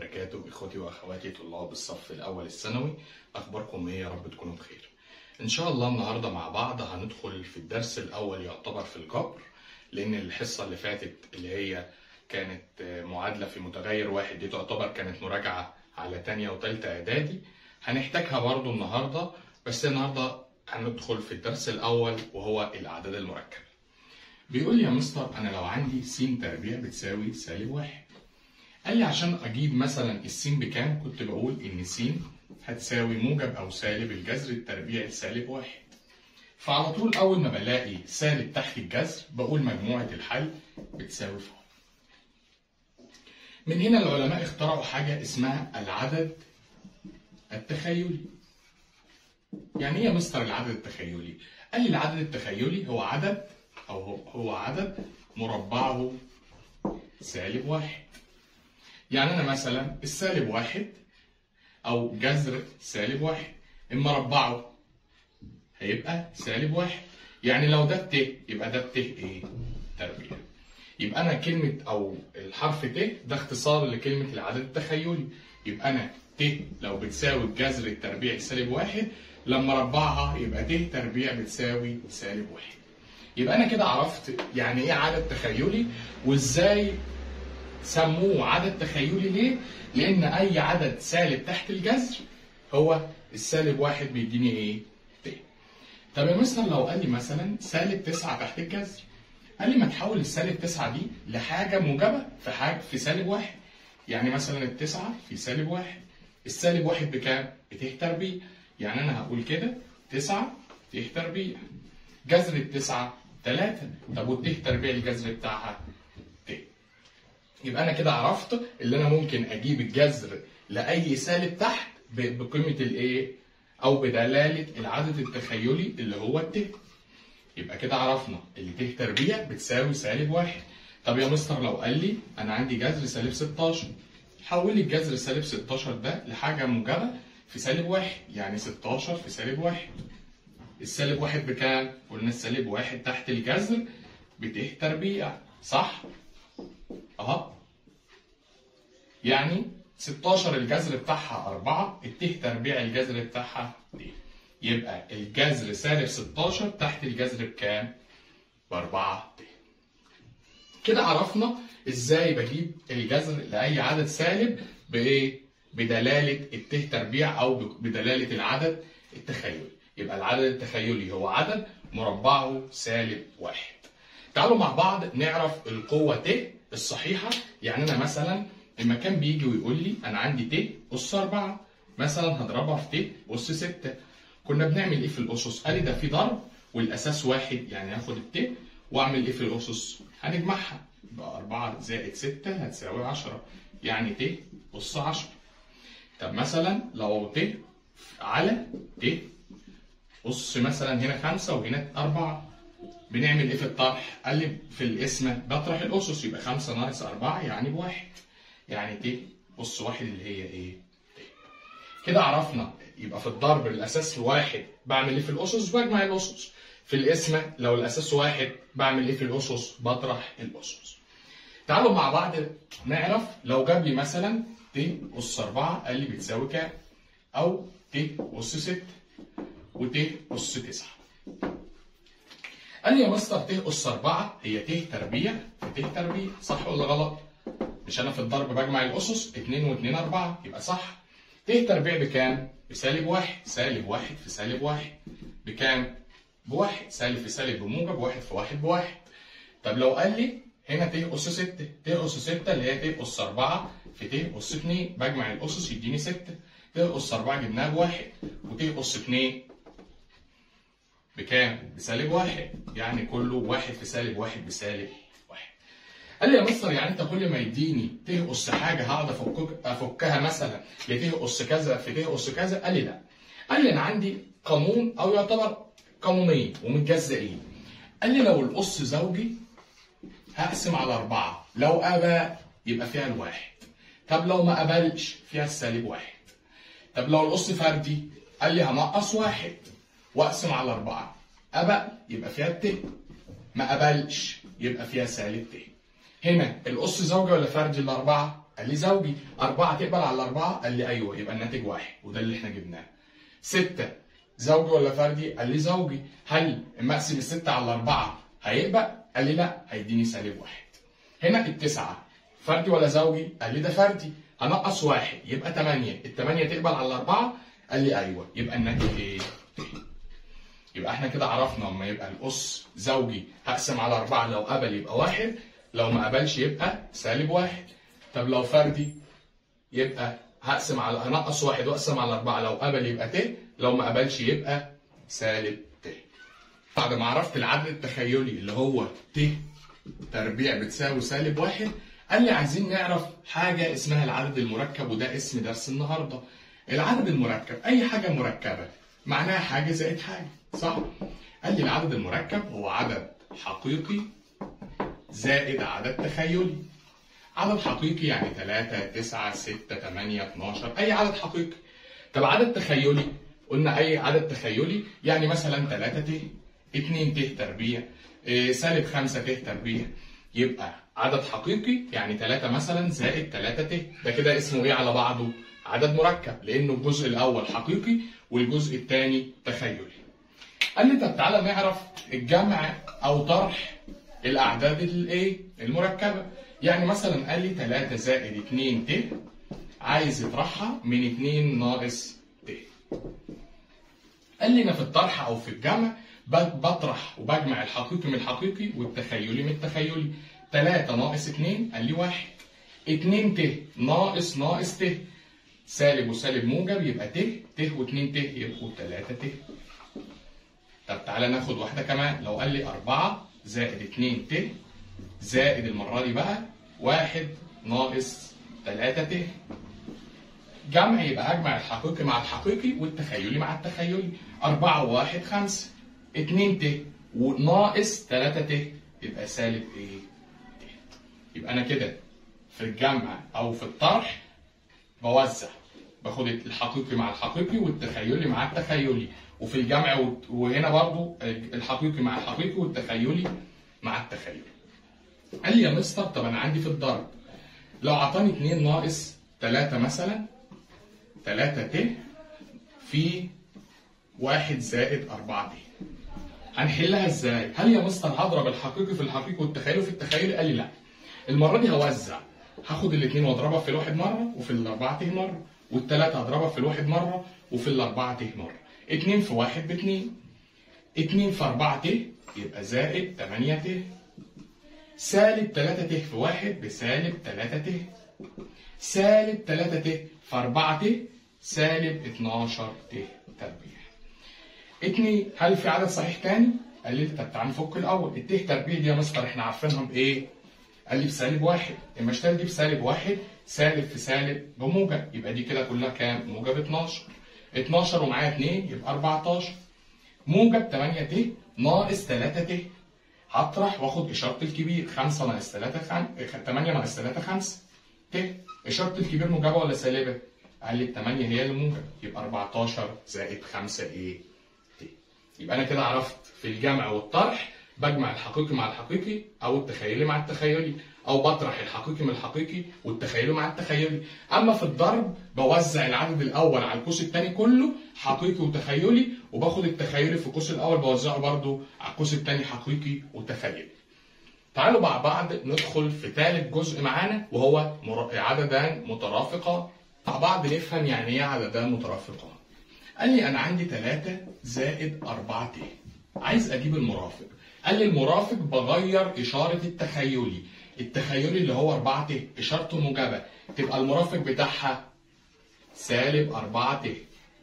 وبركاته إخوتي وأخواتي طلاب الصف الأول الثانوي أخباركم إيه يا رب تكونوا بخير إن شاء الله النهاردة مع بعض هندخل في الدرس الأول يعتبر في الجبر لأن الحصة اللي فاتت اللي هي كانت معادلة في متغير واحد دي تعتبر كانت مراجعة على تانية وتالتة إعدادي هنحتاجها برضو النهاردة بس النهاردة هندخل في الدرس الأول وهو الأعداد المركبة بيقول لي يا مستر أنا لو عندي س تربيع بتساوي سالب واحد قال لي عشان أجيب مثلا السين بكام كنت بقول إن س هتساوي موجب أو سالب الجذر التربيعي لسالب واحد فعلى طول أول ما بلاقي سالب تحت الجذر بقول مجموعة الحل بتساوي فوق من هنا العلماء اخترعوا حاجة اسمها العدد التخيلي يعني ايه يا مستر العدد التخيلي؟ قال لي العدد التخيلي هو عدد أو هو- هو عدد مربعه سالب واحد يعني أنا مثلا السالب واحد أو جذر سالب واحد إما ربعه هيبقى سالب واحد يعني لو ده ت يبقى ده ت إيه؟ تربيع يبقى أنا كلمة أو الحرف ت ده اختصار لكلمة العدد التخيلي يبقى أنا ت لو بتساوي الجذر التربيعي سالب واحد لما ربعها يبقى ت تربيع بتساوي سالب واحد يبقى انا كده عرفت يعني ايه عدد تخيلي وازاي سموه عدد تخيلي ليه؟ لان اي عدد سالب تحت الجذر هو السالب واحد بيديني ايه؟ ت. طب يا مستر لو قال لي مثلا سالب تسعة تحت الجذر قال لي ما تحول السالب تسعة دي لحاجة موجبة في حاجة في سالب واحد يعني مثلا التسعة في سالب واحد السالب واحد بكام؟ بته تربيع يعني انا هقول كده تسعة ته تربيع جذر التسعة تلاتة طب والته تربيع الجذر بتاعها ت يبقى انا كده عرفت اللي انا ممكن اجيب الجذر لاي سالب تحت ب- بقيمه الايه او بدلاله العدد التخيلي اللي هو الت يبقى كده عرفنا اللي ت تربيع بتساوي سالب واحد طب يا مستر لو قال لي انا عندي جذر سالب 16 حول لي الجذر سالب 16 ده لحاجه موجبه في سالب واحد يعني 16 في سالب واحد السالب واحد بكام؟ قلنا السالب واحد تحت الجذر بته تربيع صح؟ اهو يعني 16 الجذر بتاعها 4 الته تربيع الجذر بتاعها دي يبقى الجذر سالب 16 تحت الجذر بكام؟ ب 4 ت كده عرفنا ازاي بجيب الجذر لاي عدد سالب بايه؟ بدلاله الته تربيع او بدلاله العدد التخيلي يبقى العدد التخيلي هو عدد مربعه سالب واحد تعالوا مع بعض نعرف القوة ت الصحيحة يعني أنا مثلا لما كان بيجي ويقول لي أنا عندي ت أس 4 مثلا هضربها في ت أس 6 كنا بنعمل إيه في الأسس؟ قال لي ده في ضرب والأساس واحد يعني هاخد الت وأعمل إيه في الأسس؟ هنجمعها يبقى 4 زائد 6 هتساوي 10 يعني ت أس 10 طب مثلا لو ت على ت أس مثلا هنا خمسة وهنا أربعة بنعمل إيه في الطرح؟ قال لي في القسمة بطرح الأسس يبقى خمسة ناقص أربعة يعني بواحد يعني ت أس واحد اللي هي إيه؟ ت كده عرفنا يبقى في الضرب الأساس واحد بعمل إيه في الأسس؟ بجمع الأسس في القسمة لو الأساس واحد بعمل إيه في الأسس؟ بطرح الأسس تعالوا مع بعض نعرف لو جاب لي مثلا ت أس أربعة قال لي بتساوي كام؟ أو ت أس ستة وت أس تسعة. قال لي يا مستر ت أس أربعة هي ت تربيع في ت تربيع صح ولا غلط؟ مش أنا في الضرب بجمع الأسس 2 و2 4 يبقى صح. ت تربيع بكام؟ بسالب واحد سالب واحد في سالب واحد بكام؟ بواحد سالب في سالب بموجب واحد في واحد بواحد. طب لو قال لي هنا ت أس 6 ت أس 6 اللي هي ت أس 4 في ت أس 2 بجمع الأسس يديني 6 ت أس 4 جبناها بواحد وت أس 2 بكام؟ بسالب واحد يعني كله واحد في سالب واحد بسالب واحد. قال لي يا مستر يعني انت كل ما يديني ت اس حاجه هقعد افكك افكها مثلا لت اس كذا في ت اس كذا؟ قال لي لا. قال لي انا عندي قانون او يعتبر قانونين ومتجزئين. قال لي لو الاس زوجي هقسم على أربعة لو أبى يبقى فيها الواحد طب لو ما قبلش فيها السالب واحد طب لو القص فردي قال لي هنقص واحد واقسم على أربعة أبى يبقى فيها الت ما قبلش يبقى فيها سالب ت هنا القص زوجي ولا فردي الأربعة قال لي زوجي أربعة تقبل على الأربعة قال لي أيوه يبقى الناتج واحد وده اللي احنا جبناه ستة زوجي ولا فردي قال لي زوجي هل مقسم الستة على الأربعة هيقبل قال لي لا هيديني سالب واحد هنا التسعة فردي ولا زوجي قال لي ده فردي هنقص واحد يبقى 8 الثمانية تقبل على الأربعة قال لي أيوه يبقى الناتج إيه؟ يبقى احنا كده عرفنا لما يبقى الأس زوجي هقسم على أربعة لو قبل يبقى واحد لو ما قبلش يبقى سالب واحد طب لو فردي يبقى هقسم على هنقص واحد واقسم على أربعة لو قبل يبقى ت لو ما قبلش يبقى سالب ت بعد ما عرفت العدد التخيلي اللي هو ت تربيع بتساوي سالب واحد قال لي عايزين نعرف حاجة اسمها العدد المركب وده اسم درس النهاردة العدد المركب أي حاجة مركبة معناها حاجة زائد حاجة صح؟ قال لي العدد المركب هو عدد حقيقي زائد عدد تخيلي عدد حقيقي يعني 3 9 6 8 12 أي عدد حقيقي طب عدد تخيلي قلنا أي عدد تخيلي يعني مثلا 3 ت 2 ت تربيع إيه، سالب 5 ت تربيع يبقى عدد حقيقي يعني 3 مثلا زائد 3 ت ده كده اسمه ايه على بعضه؟ عدد مركب لانه الجزء الاول حقيقي والجزء الثاني تخيلي. قال لي طب تعالى نعرف الجمع او طرح الاعداد الايه؟ المركبه. يعني مثلا قال لي 3 زائد 2 ت عايز يطرحها من 2 ناقص ت. قال لي انا في الطرح او في الجمع ب- بطرح وبجمع الحقيقي من الحقيقي والتخيلي من التخيلي 3 ناقص 2 قال لي 1 2 ت ناقص ناقص ت سالب وسالب موجب يبقى ت ت و2 ت يبقوا 3 ت طب تعالى ناخد واحده كمان لو قال لي 4 زائد 2 ت زائد المره دي بقى 1 ناقص 3 ت جمع يبقى اجمع الحقيقي مع الحقيقي والتخيلي مع التخيلي 4 و1 5 2 ت وناقص 3 ت يبقى سالب ايه؟ ت يبقى انا كده في الجمع او في الطرح بوزع باخد الحقيقي مع الحقيقي والتخيلي مع التخيلي وفي الجمع و- وهنا برضو الحقيقي مع الحقيقي والتخيلي مع التخيلي قال لي يا مستر طب انا عندي في الضرب لو اعطاني 2 ناقص 3 مثلا 3 ت في 1 زائد 4 ت هنحلها ازاي؟ هل يا مستر هضرب الحقيقي في الحقيقي والتخيلي في التخيلي؟ قال لي لا. المرة دي هوزع. هاخد الاثنين واضربها في الواحد مرة وفي الأربعة ت مرة، والثلاثة هضربها في الواحد مرة وفي الأربعة ت مرة. اتنين في واحد باتنين. اتنين في أربعة ت يبقى زائد 8 ت. سالب 3 ت في واحد بسالب 3 ت. سالب 3 ت في 4 ت سالب 12 ت تربيع. اتنين هل في عدد صحيح تاني؟ قال لي طب تعال نفك الاول الت تربيع دي يا مستر احنا عارفينها بايه؟ قال لي بسالب واحد اما اشتغل دي بسالب واحد سالب في سالب بموجب يبقى دي كده كلها كام؟ موجب 12 12 ومعايا 2 يبقى 14 موجب 8 ت ناقص 3 ت هطرح واخد اشاره الكبير 5 ناقص 3 خم... 8 ناقص 3 5 ت اشاره الكبير موجبه ولا سالبه؟ قال لي ال 8 هي اللي موجب يبقى 14 زائد 5 ايه؟ ت يبقى انا كده عرفت في الجمع والطرح بجمع الحقيقي مع الحقيقي او التخيلي مع التخيلي او بطرح الحقيقي من الحقيقي والتخيلي مع التخيلي اما في الضرب بوزع العدد الاول على القوس الثاني كله حقيقي وتخيلي وباخد التخيلي في القوس الاول بوزعه برضو على القوس الثاني حقيقي وتخيلي تعالوا مع بعض ندخل في ثالث جزء معانا وهو مر- عددان مترافقان مع بعض نفهم يعني ايه عددان مترافقان قال لي انا عندي 3 زائد 4 ت عايز اجيب المرافق قال لي المرافق بغير اشاره التخيلي التخيلي اللي هو 4 ت اشارته موجبه تبقى المرافق بتاعها سالب 4 ت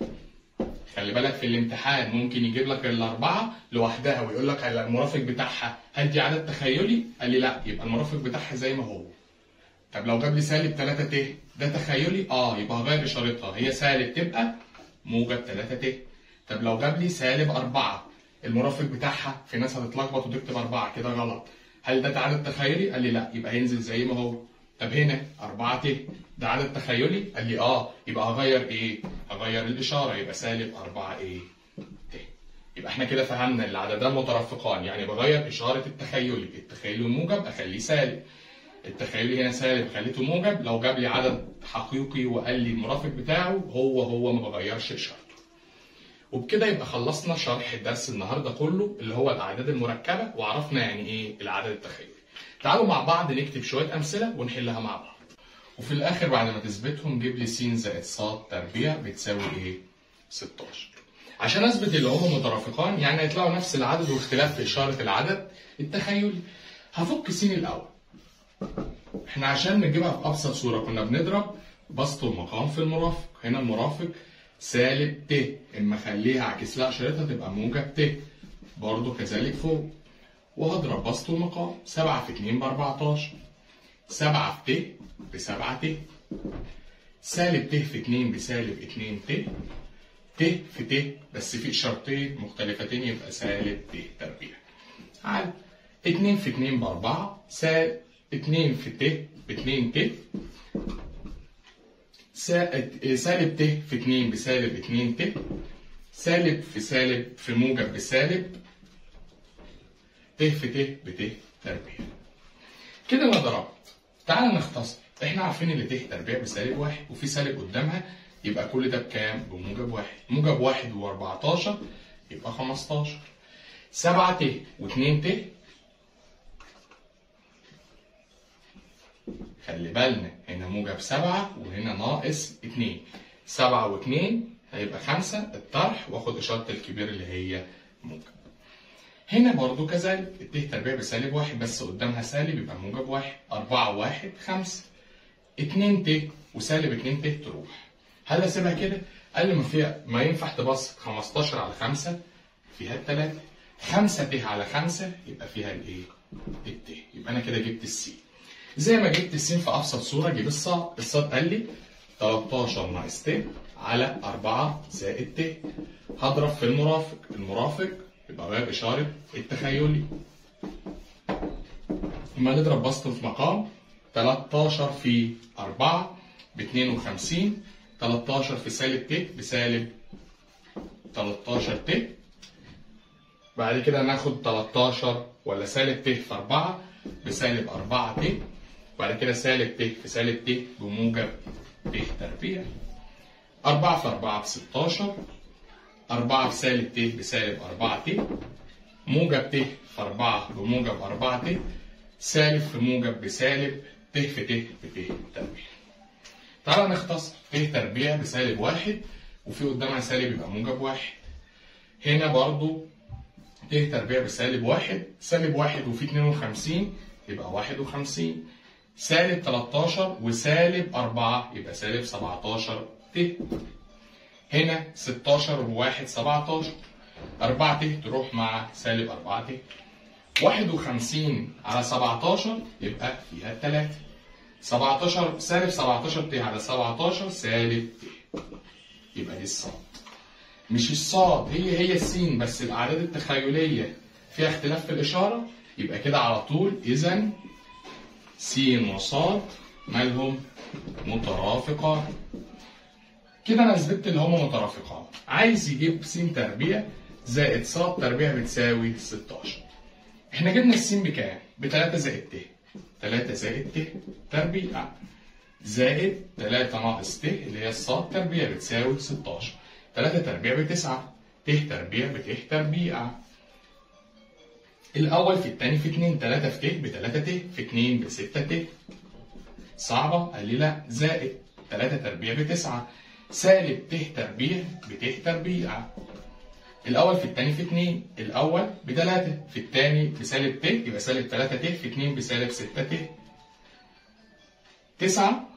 خلي بالك في الامتحان ممكن يجيب لك الأربعة لوحدها ويقول لك على المرافق بتاعها هل دي عدد تخيلي؟ قال لي لا يبقى المرافق بتاعها زي ما هو. طب لو جاب لي سالب 3 ت ده تخيلي؟ اه يبقى هغير اشارتها هي سالب تبقى موجب 3 ت. طب لو جاب لي سالب 4 المرافق بتاعها في ناس هتتلخبط وتكتب 4 كده غلط. هل ده عدد تخيلي؟ قال لي لا يبقى هينزل زي ما هو. طب هنا 4 ت ده عدد تخيلي؟ قال لي اه يبقى هغير ايه؟ هغير الاشاره يبقى سالب 4 ايه؟ ت يبقى احنا كده فهمنا العددان مترافقان يعني بغير اشاره التخيلي التخيلي الموجب اخليه سالب التخيلي هنا سالب خليته موجب لو جاب لي عدد حقيقي وقال لي المرافق بتاعه هو هو ما بغيرش اشارته وبكده يبقى خلصنا شرح الدرس النهارده كله اللي هو الاعداد المركبه وعرفنا يعني ايه العدد التخيلي تعالوا مع بعض نكتب شويه امثله ونحلها مع بعض وفي الاخر بعد ما تثبتهم جيب لي س زائد ص تربيع بتساوي ايه 16 عشان اثبت اللي هما مترافقان يعني هيطلعوا نفس العدد واختلاف في اشاره العدد التخيلي هفك س الاول احنا عشان نجيبها في ابسط صوره كنا بنضرب بسط المقام في المرافق هنا المرافق سالب ت اما اخليها اعكس لها اشارتها تبقى موجب ت برضه كذلك فوق وهضرب بسط المقام 7 في 2 ب 14 7 في ت ب 7 ت سالب ت في 2 بسالب 2 ت ت في ت بس في اشارتين مختلفتين يبقى سالب ت تربيع على 2 في 2 ب 4 سالب 2 في ت ب 2 ت سالب ت في 2 بسالب 2 ت سالب في سالب في موجب بسالب ت في ت بت تربيع كده انا ضربت تعال نختصر احنا عارفين ان ت تربيع بسالب واحد وفي سالب قدامها يبقى كل ده بكام؟ بموجب واحد موجب واحد و14 يبقى 15 7 ت و2 ت خلي بالنا هنا موجب سبعة وهنا ناقص اتنين سبعة واتنين هيبقى خمسة الطرح واخد إشارة الكبير اللي هي موجب هنا برضو كذلك الت تربيع بسالب واحد بس قدامها سالب يبقى موجب واحد أربعة واحد خمسة اتنين ت وسالب اتنين ت تروح هل أسيبها كده؟ قال لي ما فيها ما ينفع تبسط 15 على 5 فيها التلاتة 5 ت على 5 يبقى فيها الايه؟ الت يبقى انا كده جبت السي زي ما جبت السين في ابسط صوره جيب الصاد الصاد قال لي 13 ناقص ت على 4 زائد ت هضرب في المرافق المرافق يبقى بقى بإشارة التخيلي لما نضرب بسط في مقام 13 في 4 ب 52 13 في سالب ت بسالب 13 ت بعد كده ناخد 13 ولا سالب ت في 4 بسالب 4 ت وبعد كده سالب ت في سالب ت بموجب ت تربيع 4 في 4 ب 16 4 في سالب ت بسالب 4 ت موجب ت في 4 بموجب 4 ت سالب في موجب بسالب ت في ت بت تربيع تعالى نختصر ت تربيع بسالب واحد وفي قدامها سالب يبقى موجب واحد هنا برضو ت تربيع بسالب واحد سالب واحد وفي 52 يبقى 51 سالب 13 وسالب 4 يبقى سالب 17 ت هنا 16 وواحد 17 4 ت تروح مع سالب 4 ت 51 على 17 يبقى فيها 3 17 سالب 17 ت على 17 سالب ت يبقى دي الصاد مش الصاد هي هي السين بس الاعداد التخيليه فيها اختلاف في الاشاره يبقى كده على طول اذا س وصاد مالهم مترافقان كده انا اثبتت ان هما مترافقان عايز يجيب س تربيع زائد ص تربيع بتساوي 16 احنا جبنا السين بكام؟ ب 3 زائد ت 3 زائد ت تربيع زائد 3 ناقص ت اللي هي الصاد تربيع بتساوي 16 3 تربيع بتسعة ت تربيع بت تربيع الأول في التاني في 2 3 في ت ب 3 ت في 2 ب 6 ت صعبة؟ قال لي لا زائد 3 تربيع بتسعة سالب ت تربيع بت تربيع الأول في التاني في 2 الأول ب 3 في التاني بسالب ت يبقى سالب 3 ت في 2 بسالب 6 ت 9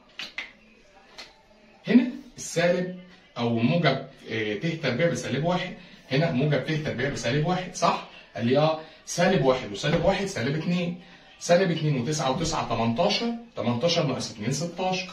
هنا السالب أو موجب ت تربيع بسالب واحد هنا موجب ت تربيع بسالب واحد صح؟ قال لي اه سالب واحد وسالب واحد سالب اتنين سالب اتنين وتسعة وتسعة 18 18 ناقص اتنين 16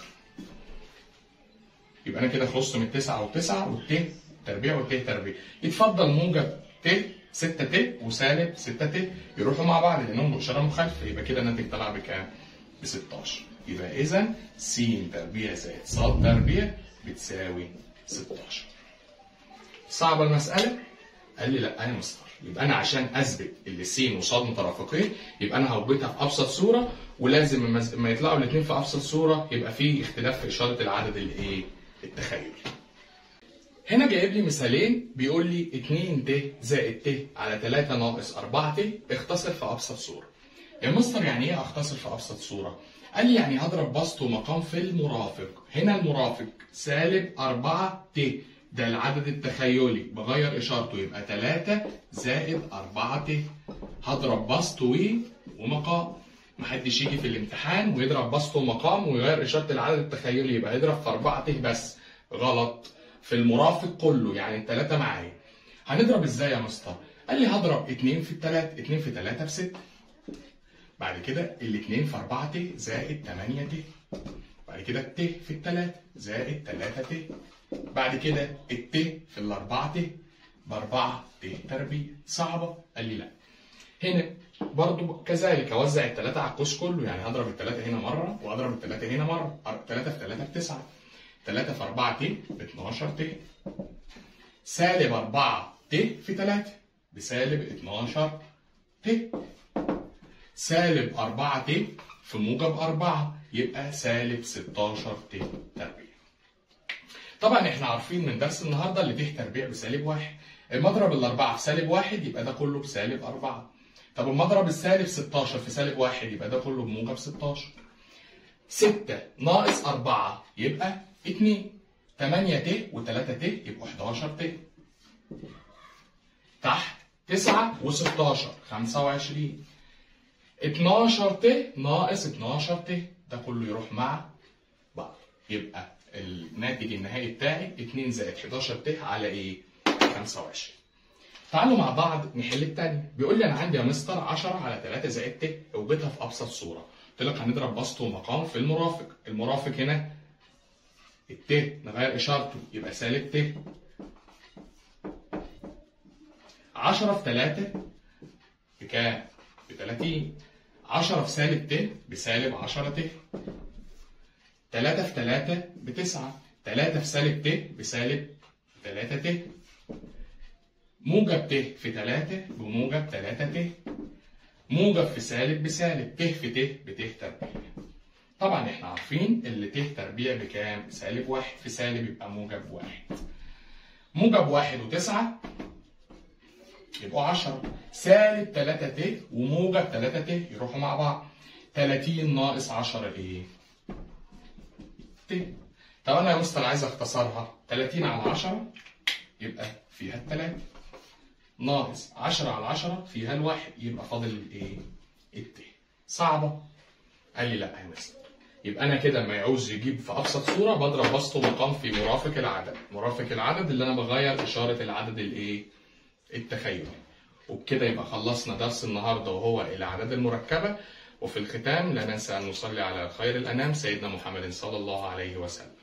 يبقى انا كده خلصت من التسعة والتسعة والت تربيع والت تربيع يتفضل موجب ت 6 ت وسالب 6 ت يروحوا مع بعض لانهم بإشارة مخالفة يبقى كده الناتج طلع بكام؟ ب 16 يبقى اذا س تربيع زائد ص تربيع بتساوي 16 صعبة المسألة؟ قال لي لا يا مستر يبقى انا عشان اثبت اللي س وصاد مترافقين يبقى انا هوجدها في ابسط صوره ولازم لما- لما يطلعوا الاثنين في ابسط صوره يبقى في اختلاف في اشاره العدد الايه التخيلي هنا جايب لي مثالين بيقول لي 2 ت زائد ت على 3 ناقص 4 ت اختصر في ابسط صوره يا مستر يعني ايه اختصر في ابسط صوره قال لي يعني هضرب بسط ومقام في المرافق هنا المرافق سالب 4 ت ده العدد التخيلي بغير اشارته يبقى 3 زائد 4 ت هضرب بسط و ومقام محدش يجي في الامتحان ويضرب بسط ومقام ويغير اشاره العدد التخيلي يبقى يضرب في 4 ت بس غلط في المرافق كله يعني الثلاثه معايا هنضرب ازاي يا مستر قال لي هضرب 2 في الثلاث 2 في 3 ب 6 بعد كده الاثنين في 4 ت زائد 8 ت بعد كده الت في الثلاث زائد 3 ت بعد كده الت في الأربعة ت بأربعة ت تربيع صعبة قال لي لا هنا برضو كذلك أوزع الثلاثة على القوس كله يعني هضرب الثلاثة هنا مرة وأضرب الثلاثة هنا مرة 3 في 3 بتسعة 3 في 4 ت ب 12 ت سالب 4 ت في 3 بسالب 12 ت سالب 4 ت في موجب 4 يبقى سالب 16 ت تربيع. طبعا احنا عارفين من درس النهارده اللي ت تربيع بسالب 1 اما اضرب الاربعه في سالب 1 يبقى ده كله بسالب 4 طب اما اضرب السالب 16 في سالب 1 يبقى ده كله بموجب 16 6 ناقص 4 يبقى 2 8 ت و3 ت يبقوا 11 ت تحت 9 و16 25 12 ت ناقص 12 ت ده كله يروح مع بعض يبقى الناتج النهائي بتاعي 2 زائد 11 ت على ايه 25 تعالوا مع بعض نحل التانية بيقول لي انا عندي يا مستر 10 على 3 زائد ت اوجدها في ابسط صورة قلت لك هنضرب بسط ومقام في المرافق المرافق هنا الت نغير اشارته يبقى سالب ت 10 في 3 بكام؟ ب 30 10 في سالب ت بسالب 10 ت 3 في 3 ب 9 3 في سالب ت بسالب 3 ت موجب ت في 3 بموجب 3 ت موجب في سالب بسالب ت في ت بت تربيع طبعا احنا عارفين اللي ت تربيع بكام؟ سالب 1 في سالب يبقى موجب 1 موجب 1 و9 يبقوا 10 سالب 3 ت وموجب 3 ت يروحوا مع بعض 30 ناقص 10 ايه؟ ت طب انا يا مستر عايز اختصرها 30 على 10 يبقى فيها الثلاثة ناقص 10 على 10 فيها الواحد يبقى فاضل الايه؟ الت صعبة قال لي لا يا مستر يبقى انا كده لما يعوز يجيب في ابسط صوره بضرب بسط ومقام في مرافق العدد مرافق العدد اللي انا بغير اشاره العدد الايه التخيلي وبكده يبقى خلصنا درس النهارده وهو الاعداد المركبه وفي الختام لا ننسى ان نصلي على خير الانام سيدنا محمد صلى الله عليه وسلم